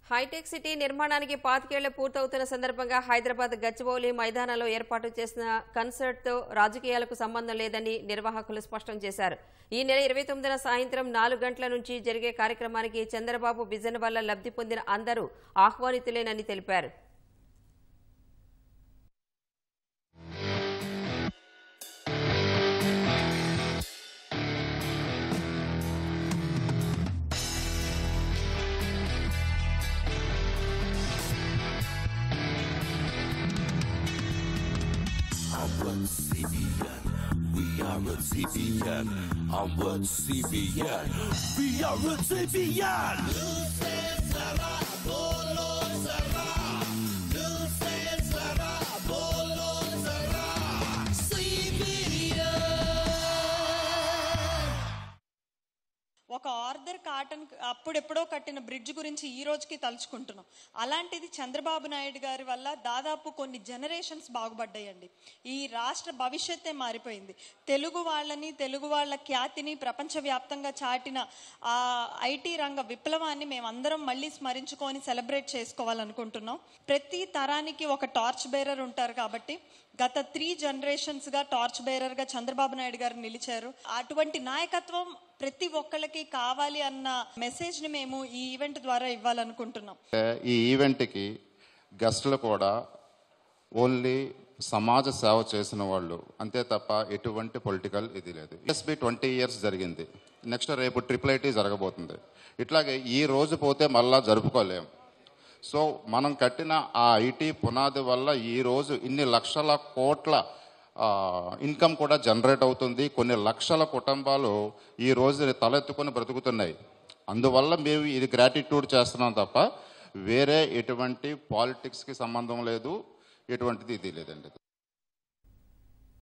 Hitech city నిర్మాణానికి పాతికేళ్లు పూర్తవుతున్న సందర్భంగా హైదరాబాద్ గచ్చిబౌలి మైదానంలో ఏర్పాటు చేసిన కన్సర్ట్తో రాజకీయాలకు సంబంధం లేదని నిర్వాహకులు స్పష్టం చేశారు ఈ నెల ఇరవై తొమ్మిదిన సాయంత్రం నాలుగు గంటల నుంచి జరిగే కార్యక్రమానికి చంద్రబాబు విజన్ వల్ల లబ్ధి పొందిన అందరూ ఆహ్వానితులేనని తెలిపారు We are a CBN. I'm a CBN. We are a CBN. ఒక ఆర్థర్ కాటన్ అప్పుడెప్పుడో కట్టిన బ్రిడ్జ్ గురించి ఈ రోజుకి తలుచుకుంటున్నాం అలాంటిది చంద్రబాబు నాయుడు గారి వల్ల దాదాపు కొన్ని జనరేషన్స్ బాగుపడ్డాయండి ఈ రాష్ట్ర భవిష్యత్తే మారిపోయింది తెలుగు వాళ్ళని తెలుగు వాళ్ళ ఖ్యాతిని ప్రపంచవ్యాప్తంగా చాటిన ఆ ఐటీ రంగ విప్లవాన్ని మేమందరం మళ్ళీ స్మరించుకొని సెలబ్రేట్ చేసుకోవాలనుకుంటున్నాం ప్రతి తరానికి ఒక టార్చ్ బేరర్ ఉంటారు కాబట్టి గత త్రీ జనరేషన్స్ గా టార్చ్ బేరర్ గా చంద్రబాబు నాయుడు గారు నిలిచారు అటువంటి నాయకత్వం ప్రతి ఒక్కళ్ళకి కావాలి అన్న మెసేజ్ ని మేము ఈ ఈవెంట్ ద్వారా ఇవ్వాలనుకుంటున్నాం ఈ ఈవెంట్కి గెస్టులు కూడా ఓన్లీ సమాజ సేవ చేసిన వాళ్ళు అంతే తప్ప ఎటువంటి పొలిటికల్ ఇది లేదు ఎస్బి ట్వంటీ ఇయర్స్ జరిగింది నెక్స్ట్ రేపు ట్రిపుల్ ఐటీ జరగబోతుంది ఇట్లాగే ఈ రోజు పోతే మళ్ళా జరుపుకోలేం సో మనం కట్టిన ఆ ఐటీ పునాది వల్ల ఈ రోజు ఇన్ని లక్షల కోట్ల ఇన్కమ్ కూడా జనరేట్ అవుతుంది కొన్ని లక్షల కుటుంబాలు ఈ రోజు తలెత్తుకొని బ్రతుకుతున్నాయి అందువల్ల మేము ఇది గ్రాటిట్యూడ్ చేస్తున్నాం తప్ప వేరే ఎటువంటి పాలిటిక్స్కి సంబంధం లేదు ఎటువంటిది ఇది లేదండి